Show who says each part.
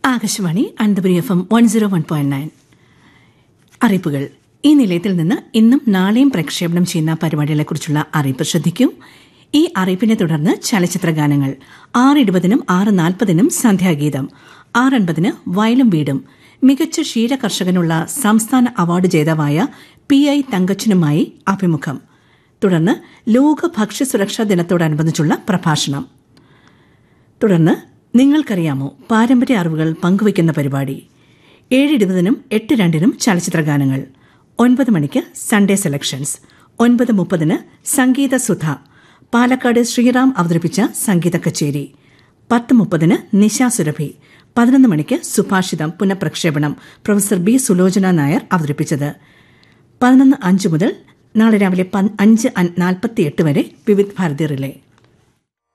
Speaker 1: Akashvani Ananthapuri F M one zero one point nine അറിയിപ്പുകൾ ഈ നിലയത്തിൽ നിന്ന് ഇന്നും നാളെയും പ്രക്ഷേപണം ചെയ്യുന്ന പരിപാടികളെക്കുറിച്ചുള്ള അറിയിപ്പ് ശ്രദ്ധിക്കൂ ഈ അറിയിപ്പിനെ തുടർന്ന് ചലച്ചിത്ര ഗാനങ്ങൾ ആറ് ഇരുപതിനും ആറ് നാൽപ്പതിനും സന്ധ്യാഗീതം ആറ് അൻപതിന് വയലും വീടും മികച്ച ക്ഷീര കർഷകനുള്ള സംസ്ഥാന അവാർഡ് ജേതാവായ പി ഐ തങ്കച്ചനുമായി അഭിമുഖം തുടർന്ന് ലോക ഭക്ഷ്യസുരക്ഷാ ദിനത്തോടനുബന്ധിച്ചുള്ള പ്രഭാഷണം തുടർന്ന് നിങ്ങൾക്കറിയാമോ പാരമ്പര്യ അറിവുകൾ പങ്കുവയ്ക്കുന്ന പരിപാടി ഏഴ് ഇരുപതിനും എട്ട് രണ്ടിനും ചലച്ചിത്ര ഗാനങ്ങൾ ഒൻപത് മണിക്ക് സൺഡേ സെലക്ഷൻസ് ഒൻപത് മുപ്പതിന് സംഗീത സുധ പാലക്കാട് ശ്രീറാം അവതരിപ്പിച്ച സംഗീത കച്ചേരി പത്ത് മുപ്പതിന് നിശ സുരഭി പതിനൊന്ന് മണിക്ക് സുഭാഷിതം പുനഃപ്രക്ഷേപണം പ്രൊഫസർ ബി സുലോചന നായർ അവതരിപ്പിച്ചത് പതിനൊന്ന് അഞ്ച് മുതൽ നാളെ രാവിലെ പൻ- അഞ്ച് നാൽപ്പത്തിയെട്ട് വരെ വിവിധ് ഭാരതി റിലേ